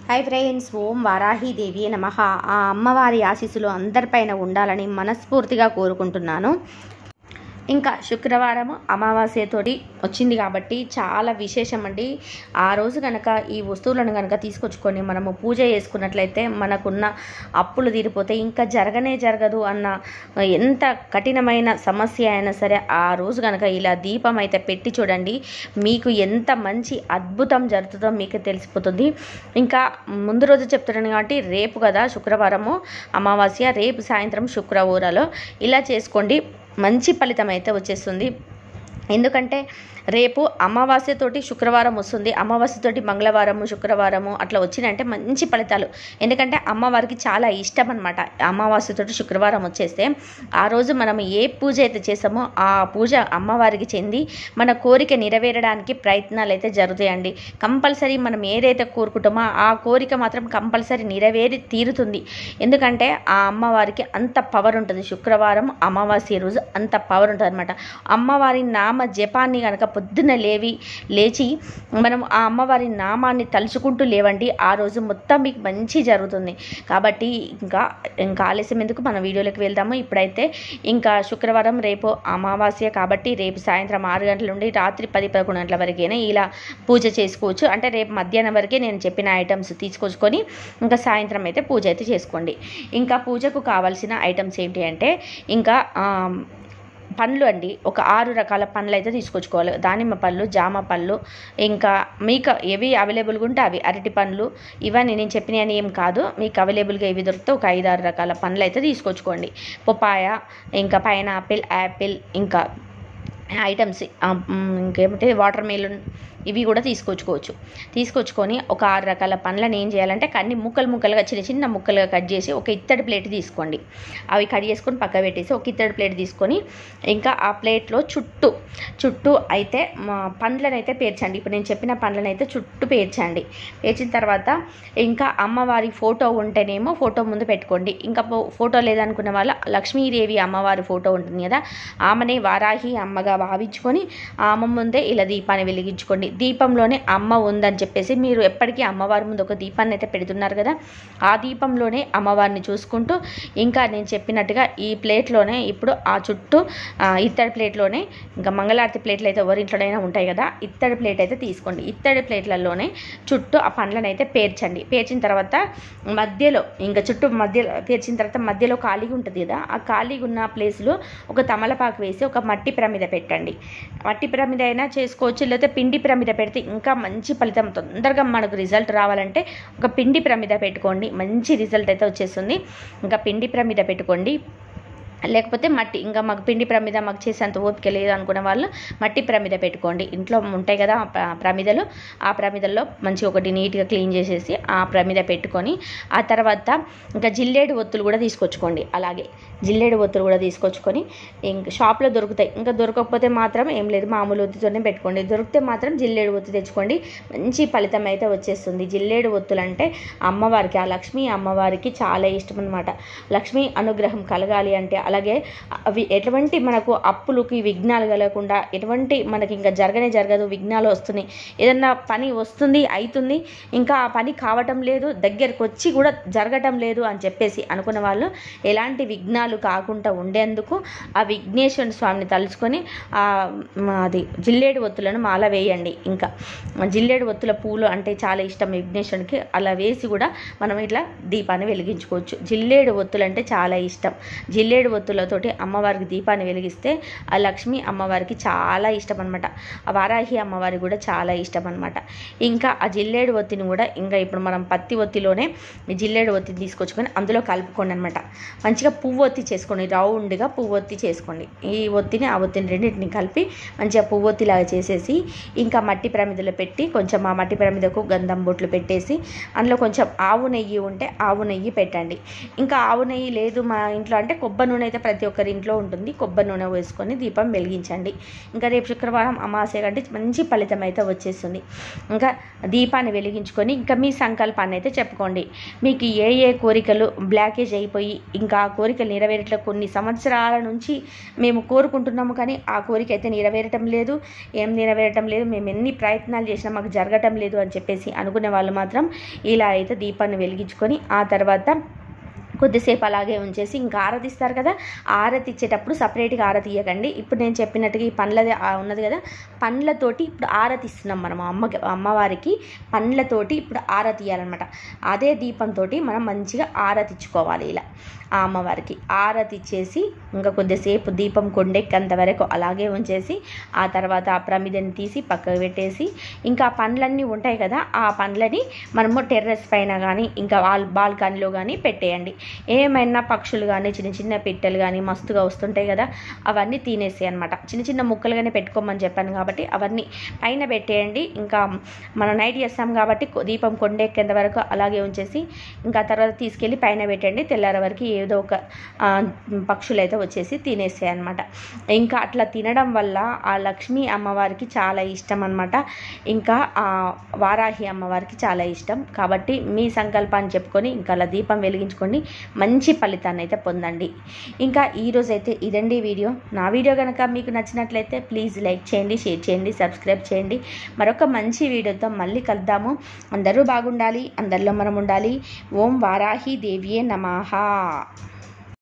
hi friends ఓం వారాహీదేవి నమ ఆ అమ్మవారి ఆశీస్సులు అందరిపైన ఉండాలని మనస్ఫూర్తిగా కోరుకుంటున్నాను ఇంకా శుక్రవారం అమావాస్యతోటి వచ్చింది కాబట్టి చాలా విశేషం అండి ఆ రోజు కనుక ఈ వస్తువులను కనుక తీసుకొచ్చుకొని మనము పూజ చేసుకున్నట్లయితే మనకున్న అప్పులు తీరిపోతే ఇంకా జరగనే జరగదు అన్న ఎంత కఠినమైన సమస్య అయినా సరే ఆ రోజు కనుక ఇలా దీపం అయితే పెట్టి చూడండి మీకు ఎంత మంచి అద్భుతం జరుగుతుందో మీకు తెలిసిపోతుంది ఇంకా ముందు రోజు చెప్తున్నాను కాబట్టి రేపు కదా శుక్రవారము అమావాస్య రేపు సాయంత్రం శుక్రవారాలో ఇలా చేసుకోండి మంచి ఫలితం అయితే వచ్చేస్తుంది ఎందుకంటే రేపు అమావాస్యతోటి శుక్రవారం వస్తుంది అమావాస్యతోటి మంగళవారము శుక్రవారము అట్లా వచ్చినంటే మంచి ఫలితాలు ఎందుకంటే అమ్మవారికి చాలా ఇష్టం అనమాట అమావాస్యతోటి శుక్రవారం వచ్చేస్తే ఆ రోజు మనం ఏ పూజ అయితే చేసామో ఆ పూజ అమ్మవారికి చెంది మన కోరిక నెరవేరడానికి ప్రయత్నాలు అయితే జరుగుతాయండి కంపల్సరీ మనం ఏదైతే కోరుకుంటామో ఆ కోరిక మాత్రం కంపల్సరీ నెరవేరి తీరుతుంది ఎందుకంటే ఆ అమ్మవారికి అంత పవర్ ఉంటుంది శుక్రవారం అమావాస్య రోజు అంత పవర్ ఉంటుంది అనమాట అమ్మవారి నామ జపాన్ని కనుక పొద్దున్న లేవి లేచి మనం ఆ అమ్మవారి నామాన్ని తలుచుకుంటూ లేవండి ఆ రోజు మొత్తం మీకు మంచి జరుగుతుంది కాబట్టి ఇంకా ఇంకా ఆలస్యం ఎందుకు మన వీడియోలోకి వెళ్దాము ఇప్పుడైతే ఇంకా శుక్రవారం రేపు అమావాస్య కాబట్టి రేపు సాయంత్రం ఆరు గంటల నుండి రాత్రి పది పదకొండు గంటల వరకేనే ఇలా పూజ చేసుకోవచ్చు అంటే రేపు మధ్యాహ్నం వరకే నేను చెప్పిన ఐటమ్స్ తీసుకొచ్చుకొని ఇంకా సాయంత్రం అయితే పూజ అయితే చేసుకోండి ఇంకా పూజకు కావాల్సిన ఐటమ్స్ ఏంటి అంటే ఇంకా ఆ, పండ్లు అండి ఒక ఆరు రకాల పండ్లు అయితే తీసుకొచ్చుకోవాలి దానిమ్మ పళ్ళు జామ పళ్ళు ఇంకా మీకు ఏవి అవైలబుల్గా ఉంటే అవి అరటి పండ్లు ఇవన్నీ నేను చెప్పినవి ఏం కాదు మీకు అవైలబుల్గా ఏవి దొరికితే ఒక ఐదు ఆరు రకాల పండ్లు అయితే తీసుకొచ్చుకోండి పపాయ ఇంకా పైనాపిల్ యాపిల్ ఇంకా ఐటమ్స్ ఇంకేమిటి వాటర్ మెలన్ ఇవి కూడా తీసుకొచ్చుకోవచ్చు తీసుకొచ్చుకొని ఒక ఆరు రకాల పండ్లను ఏం చేయాలంటే కన్ని ముక్కలు ముక్కలుగా చిన్న చిన్న ముక్కలుగా కట్ చేసి ఒక ఇత్తడి ప్లేట్ తీసుకోండి అవి కట్ చేసుకొని పక్క పెట్టేసి ఒక ఇత్తడి ప్లేట్ తీసుకొని ఇంకా ఆ ప్లేట్లో చుట్టూ చుట్టూ అయితే మా పండ్లను అయితే పేర్చండి ఇప్పుడు నేను చెప్పిన పండ్లను అయితే చుట్టూ పేర్చండి పేర్చిన తర్వాత ఇంకా అమ్మవారి ఫోటో ఉంటేనేమో ఫోటో ముందు పెట్టుకోండి ఇంకా ఫో- ఫోటో లేదనుకున్న వాళ్ళ లక్ష్మీదేవి అమ్మవారి ఫోటో ఉంటుంది కదా ఆమెనే వారాహి అమ్మగా భావించుకొని ఆమె ముందే ఇలా దీపాన్ని వెలిగించుకోండి దీపంలోనే అమ్మ ఉందని చెప్పేసి మీరు ఎప్పటికీ అమ్మవారి ముందు ఒక దీపాన్ని అయితే పెడుతున్నారు కదా ఆ దీపంలోనే అమ్మవారిని చూసుకుంటూ ఇంకా నేను చెప్పినట్టుగా ఈ ప్లేట్లోనే ఇప్పుడు ఆ చుట్టూ ఆ, ఇత్తడి ప్లేట్లోనే ఇంకా మంగళారతి ప్లేట్లు అయితే ఎవరింట్లోనైనా ఉంటాయి కదా ఇత్తడి ప్లేట్ అయితే తీసుకోండి ఇత్తడి ప్లేట్లలోనే చుట్టూ ఆ పండ్లను అయితే పేర్చండి పేర్చిన తర్వాత మధ్యలో ఇంకా చుట్టూ మధ్యలో పేర్చిన తర్వాత మధ్యలో ఖాళీగా ఉంటుంది కదా ఆ ఖాళీగా ఉన్న ప్లేస్లో ఒక తమలపాకు వేసి ఒక మట్టి ప్రమిద పెట్టండి మట్టి ప్రమిద అయినా చేసుకోవచ్చు లేకపోతే పిండి ప్రమిద పెడితే ఇంకా మంచి ఫలితం తొందరగా మనకు రిజల్ట్ రావాలంటే ఒక పిండి ప్రమిద పెట్టుకోండి మంచి రిజల్ట్ అయితే వచ్చేస్తుంది ఇంకా పిండి ప్రమిద పెట్టుకోండి లేకపోతే మట్టి ఇంకా మాకు పిండి ప్రమిద మాకు చేసేంత ఓపిక లేదు అనుకున్న వాళ్ళు మట్టి ప్రమిద పెట్టుకోండి ఇంట్లో ఉంటాయి కదా ఆ ప్ర- ప్రమిదలు ఆ ప్రమిదల్లో మంచిగా ఒకటి నీట్గా క్లీన్ చేసేసి ఆ ప్రమిద పెట్టుకొని ఆ తర్వాత ఇంకా జిల్లేడు ఒత్తులు కూడా తీసుకొచ్చుకోండి అలాగే జిల్లేడు ఒత్తులు కూడా తీసుకొచ్చుకొని ఇంక షాప్లో దొరుకుతాయి ఇంకా దొరకకపోతే మాత్రం ఏం లేదు మామూలు ఒత్తితోనే పెట్టుకోండి దొరికితే మాత్రం జిల్లేడు ఒత్తి తెచ్చుకోండి మంచి ఫలితం అయితే వచ్చేస్తుంది జిల్లేడు ఒత్తులు అంటే అమ్మవారికి ఆ లక్ష్మీ అమ్మవారికి చాలా ఇష్టం అనమాట లక్ష్మీ అనుగ్రహం కలగాలి అంటే అలాగే అవి ఎటువంటి మనకు అప్పులకి విఘ్నాలు కలగకుండా ఎటువంటి మనకి ఇంకా జరగనే జరగదు విఘ్నాలు వస్తున్నాయి ఏదన్నా పని వస్తుంది అవుతుంది ఇంకా ఆ పని కావటం లేదు దగ్గరకు వచ్చి కూడా జరగటం లేదు అని చెప్పేసి అనుకున్న వాళ్ళు ఎలాంటి విఘ్నాలు కాకుండా ఉండేందుకు ఆ విఘ్నేశ్వర స్వామిని తలుచుకొని ఆ మ, అది జిల్లేడు ఒత్తులను మాల వేయండి ఇంకా జిల్లేడు ఒత్తుల పూలు అంటే చాలా ఇష్టం విఘ్నేశ్వరునికి అలా వేసి కూడా మనం ఇట్లా దీపాన్ని వెలిగించుకోవచ్చు జిల్లేడు ఒత్తులు అంటే చాలా ఇష్టం జిల్లేడు ఒత్తులతోటి అమ్మవారికి దీపాన్ని వెలిగిస్తే ఆ లక్ష్మి అమ్మవారికి చాలా ఇష్టం అనమాట ఆ వారాహి అమ్మవారికి కూడా చాలా ఇష్టం అనమాట ఇంకా ఆ జిల్లేడు ఒత్తిని కూడా ఇంకా ఇప్పుడు మనం పత్తి ఒత్తిలోనే ఈ జిల్లేడు ఒత్తిని తీసుకొచ్చుకొని అందులో కలుపుకోండి అనమాట మంచిగా పువ్వు ఒత్తి చేసుకోండి రౌండ్గా పువ్వు ఒత్తి చేసుకోండి ఈ ఒత్తిని ఆ ఒత్తిని రెండింటిని కలిపి మంచిగా పువ్వు ఒత్తిలాగా చేసేసి ఇంకా మట్టి ప్రమిదలో పెట్టి కొంచెం ఆ మట్టి ప్రమిదకు గంధం బొట్లు పెట్టేసి అందులో కొంచెం ఆవు నెయ్యి ఉంటే ఆవు నెయ్యి పెట్టండి ఇంకా ఆవు నెయ్యి లేదు మా ఇంట్లో అంటే కొబ్బరి నూనె నూనె అయితే ప్రతి ఒక్కరి ఇంట్లో ఉంటుంది కొబ్బరి నూనె వేసుకొని దీపం వెలిగించండి ఇంకా రేపు శుక్రవారం అమావాస్య కంటే మంచి ఫలితం అయితే వచ్చేస్తుంది ఇంకా దీపాన్ని వెలిగించుకొని ఇంకా మీ సంకల్పాన్ని అయితే చెప్పుకోండి మీకు ఏ ఏ కోరికలు బ్లాకేజ్ అయిపోయి ఇంకా ఆ కోరికలు నెరవేరట్లే కొన్ని సంవత్సరాల నుంచి మేము కోరుకుంటున్నాము కానీ ఆ కోరిక అయితే నెరవేరటం లేదు ఏం నెరవేరటం లేదు మేము ఎన్ని ప్రయత్నాలు చేసినా మాకు జరగటం లేదు అని చెప్పేసి అనుకునే వాళ్ళు మాత్రం ఇలా అయితే దీపాన్ని వెలిగించుకొని ఆ తర్వాత కొద్దిసేపు అలాగే ఉంచేసి ఇంకా ఆరతి ఇస్తారు కదా ఆరతి ఇచ్చేటప్పుడు సపరేట్గా ఆరతి ఇవ్వకండి ఇప్పుడు నేను చెప్పినట్టుగా ఈ పండ్లది ఆ ఉన్నది కదా పండ్లతోటి ఇప్పుడు ఆరతి ఇస్తున్నాం మనం అమ్మకి అమ్మవారికి పండ్లతోటి ఇప్పుడు ఆరతి ఇవ్వాలన్నమాట అదే దీపంతో మనం మంచిగా ఆరతి ఇచ్చుకోవాలి ఇలా ఆ అమ్మవారికి ఆరతి ఇచ్చేసి ఇంకా కొద్దిసేపు దీపం కొండెక్కేంత వరకు అలాగే ఉంచేసి ఆ తర్వాత ఆ ప్రమిదని తీసి పక్కకు పెట్టేసి ఇంకా ఆ పండ్లన్నీ ఉంటాయి కదా ఆ పండ్లని మనము టెర్రస్ పైన కానీ ఇంకా వాల్ బాల్కనీలో కానీ పెట్టేయండి ఏమైనా పక్షులు కానీ చిన్న చిన్న పిట్టలు కానీ మస్తుగా వస్తుంటాయి కదా అవన్నీ తినేసాయి అనమాట చిన్న చిన్న ముక్కలుగానే పెట్టుకోమని చెప్పాను కాబట్టి అవన్నీ పైన పెట్టేయండి ఇంకా మనం నైట్ చేస్తాం కాబట్టి కొ- దీపం కొండెక్కేంత వరకు అలాగే ఉంచేసి ఇంకా తర్వాత తీసుకెళ్ళి పైన పెట్టండి తెల్లార వరకు ఏదో ఒక ఆ, పక్షులు అయితే వచ్చేసి తినేసాయి అనమాట ఇంకా అట్లా తినడం వల్ల ఆ లక్ష్మీ అమ్మవారికి చాలా ఇష్టం అనమాట ఇంకా ఆ వారాహి అమ్మవారికి చాలా ఇష్టం కాబట్టి మీ సంకల్పాన్ని చెప్పుకొని ఇంకా అలా దీపం వెలిగించుకొని మంచి ఫలితాన్ని అయితే పొందండి ఇంకా ఈరోజు అయితే ఇదండి వీడియో నా వీడియో కనుక మీకు నచ్చినట్లయితే ప్లీజ్ లైక్ చేయండి షేర్ చేయండి సబ్స్క్రైబ్ చేయండి మరొక మంచి వీడియోతో మళ్ళీ కలుద్దాము అందరూ బాగుండాలి అందరిలో మనం ఉండాలి ఓం వారాహి దేవియే నమః